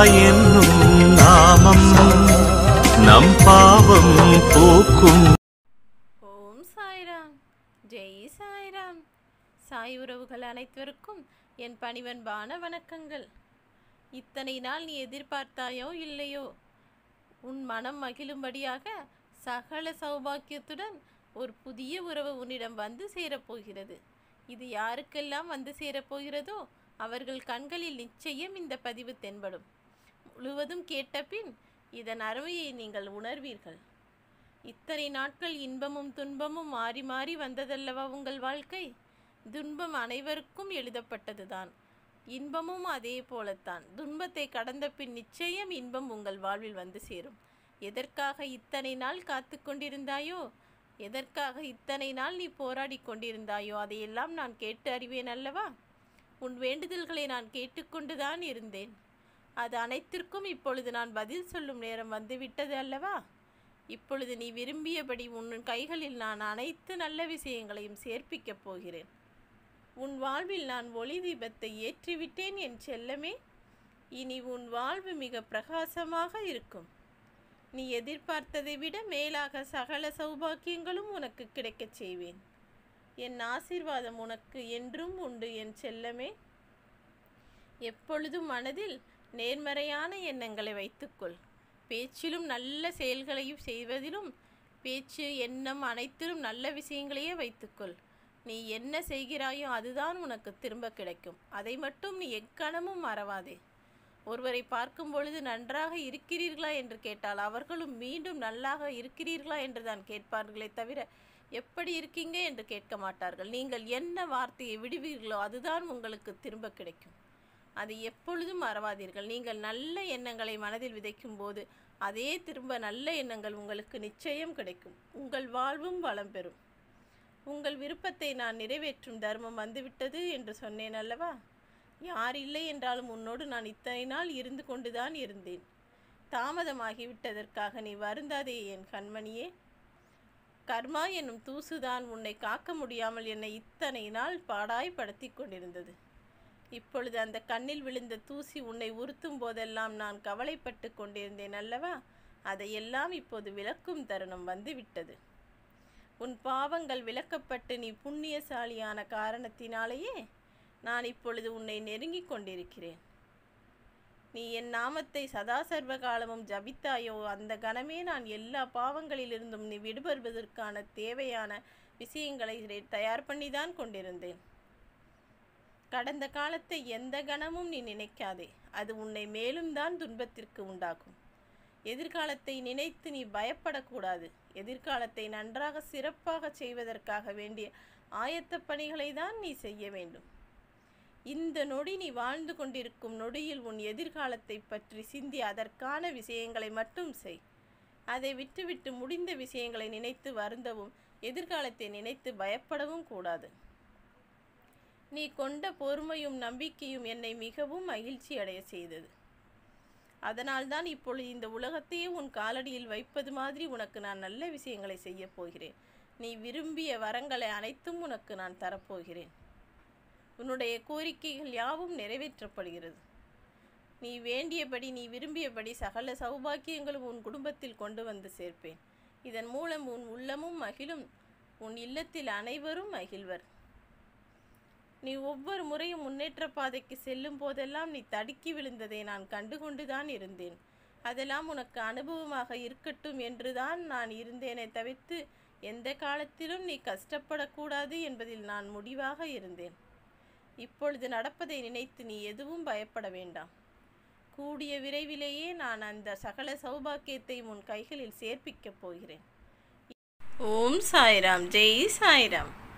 என்னும் நாமம் நம் பாவம் போக்கும் ஓம் சாய்ராம் ஜெய் சாய்ராம் சாய் உறவுகள் அனைத்திற்கும் என் பணிவன்பான வணக்கங்கள் இத்தனை நாள் நீ எதிர்பார்த்தாயோ இல்லையோ உன் மனம் மகிழும்படியாக சகல சௌபாக்கியத்துடன் ஒரு புதிய உறவு உன்னிடம் வந்து சேரப்போகிறது இது யாருக்கெல்லாம் வந்து சேரப்போகிறதோ அவர்கள் கண்களில் நிச்சயம் இந்த பதிவு தென்படும் முழுவதும் கேட்ட பின் இதன் அருமையை நீங்கள் உணர்வீர்கள் இத்தனை நாட்கள் இன்பமும் துன்பமும் மாறி மாறி வந்ததல்லவா உங்கள் வாழ்க்கை துன்பம் அனைவருக்கும் எழுதப்பட்டதுதான் இன்பமும் அதே போலத்தான் துன்பத்தை கடந்த பின் நிச்சயம் இன்பம் உங்கள் வாழ்வில் வந்து சேரும் எதற்காக இத்தனை நாள் காத்து கொண்டிருந்தாயோ எதற்காக இத்தனை நாள் நீ போராடி கொண்டிருந்தாயோ அதையெல்லாம் நான் கேட்டு அறிவேன் அல்லவா உன் வேண்டுதல்களை நான் கேட்டுக்கொண்டுதான் இருந்தேன் அது அனைத்திற்கும் இப்பொழுது நான் பதில் சொல்லும் நேரம் வந்துவிட்டது அல்லவா இப்பொழுது நீ விரும்பியபடி உன் கைகளில் நான் அனைத்து நல்ல விஷயங்களையும் சேர்ப்பிக்கப் போகிறேன் உன் வாழ்வில் நான் ஒளி தீபத்தை ஏற்றிவிட்டேன் என் செல்லமே இனி உன் வாழ்வு மிக பிரகாசமாக இருக்கும் நீ எதிர்பார்த்ததை விட மேலாக சகல சௌபாக்கியங்களும் உனக்கு கிடைக்கச் செய்வேன் என் ஆசீர்வாதம் உனக்கு என்றும் உண்டு என் செல்லமே எப்பொழுதும் மனதில் நேர்மறையான எண்ணங்களை வைத்துக்கொள் பேச்சிலும் நல்ல செயல்களையும் செய்வதிலும் பேச்சு எண்ணம் அனைத்திலும் நல்ல விஷயங்களையே வைத்துக்கொள் நீ என்ன செய்கிறாயோ அதுதான் உனக்கு திரும்ப கிடைக்கும் அதை மட்டும் நீ எக்கணமும் மறவாதே ஒருவரை பார்க்கும் பொழுது நன்றாக இருக்கிறீர்களா என்று கேட்டால் அவர்களும் மீண்டும் நல்லாக இருக்கிறீர்களா என்று தான் கேட்பார்களே தவிர எப்படி இருக்கீங்க என்று கேட்க மாட்டார்கள் நீங்கள் என்ன வார்த்தையை விடுவீர்களோ அதுதான் உங்களுக்கு திரும்ப கிடைக்கும் அதை எப்பொழுதும் மறவாதீர்கள் நீங்கள் நல்ல எண்ணங்களை மனதில் விதைக்கும் போது அதே திரும்ப நல்ல எண்ணங்கள் உங்களுக்கு நிச்சயம் கிடைக்கும் உங்கள் வாழ்வும் வளம் பெறும் உங்கள் விருப்பத்தை நான் நிறைவேற்றும் தர்மம் வந்துவிட்டது என்று சொன்னேன் அல்லவா யார் இல்லை என்றாலும் உன்னோடு நான் இத்தனை நாள் இருந்து கொண்டுதான் இருந்தேன் தாமதமாகிவிட்டதற்காக நீ வருந்தாதே என் கண்மணியே கர்மா என்னும் தூசுதான் உன்னை காக்க முடியாமல் என்னை இத்தனை நாள் பாடாய் படுத்தி கொண்டிருந்தது இப்பொழுது அந்த கண்ணில் விழுந்த தூசி உன்னை உறுத்தும் போதெல்லாம் நான் கவலைப்பட்டு கொண்டிருந்தேன் அல்லவா அதையெல்லாம் இப்போது விளக்கும் தருணம் வந்துவிட்டது உன் பாவங்கள் விளக்கப்பட்டு நீ புண்ணியசாலியான காரணத்தினாலேயே நான் இப்பொழுது உன்னை நெருங்கிக் கொண்டிருக்கிறேன் நீ என் நாமத்தை சதா சர்வ காலமும் ஜபித்தாயோ அந்த கணமே நான் எல்லா பாவங்களிலிருந்தும் நீ விடுபடுவதற்கான தேவையான விஷயங்களை தயார் பண்ணிதான் கொண்டிருந்தேன் கடந்த காலத்தை எந்த கணமும் நீ நினைக்காதே அது உன்னை மேலும் தான் துன்பத்திற்கு உண்டாக்கும் எதிர்காலத்தை நினைத்து நீ பயப்படக்கூடாது எதிர்காலத்தை நன்றாக சிறப்பாக செய்வதற்காக வேண்டிய ஆயத்த பணிகளை தான் நீ செய்ய வேண்டும் இந்த நொடி நீ வாழ்ந்து கொண்டிருக்கும் நொடியில் உன் எதிர்காலத்தை பற்றி சிந்தி அதற்கான விஷயங்களை மட்டும் செய் அதை விட்டுவிட்டு முடிந்த விஷயங்களை நினைத்து வருந்தவும் எதிர்காலத்தை நினைத்து பயப்படவும் கூடாது நீ கொண்ட பொறுமையும் நம்பிக்கையும் என்னை மிகவும் மகிழ்ச்சி அடைய செய்தது அதனால்தான் இப்பொழுது இந்த உலகத்தையே உன் காலடியில் வைப்பது மாதிரி உனக்கு நான் நல்ல விஷயங்களை செய்யப் போகிறேன் நீ விரும்பிய வரங்களை அனைத்தும் உனக்கு நான் தரப்போகிறேன் உன்னுடைய கோரிக்கைகள் யாவும் நிறைவேற்றப்படுகிறது நீ வேண்டியபடி நீ விரும்பியபடி சகல சௌபாக்கியங்களும் உன் குடும்பத்தில் கொண்டு வந்து சேர்ப்பேன் இதன் மூலம் உன் உள்ளமும் மகிழும் உன் இல்லத்தில் அனைவரும் மகிழ்வர் நீ ஒவ்வொரு முறையும் முன்னேற்ற பாதைக்கு செல்லும் போதெல்லாம் நீ தடுக்கி விழுந்ததை நான் கண்டுகொண்டுதான் இருந்தேன் அதெல்லாம் உனக்கு அனுபவமாக இருக்கட்டும் என்றுதான் நான் இருந்தேனே தவிர்த்து எந்த காலத்திலும் நீ கஷ்டப்படக்கூடாது என்பதில் நான் முடிவாக இருந்தேன் இப்பொழுது நடப்பதை நினைத்து நீ எதுவும் பயப்பட வேண்டாம் கூடிய விரைவிலேயே நான் அந்த சகல சௌபாக்கியத்தை உன் கைகளில் சேர்ப்பிக்கப் போகிறேன் ஓம் சாய்ராம் ஜெய் சாய்ராம்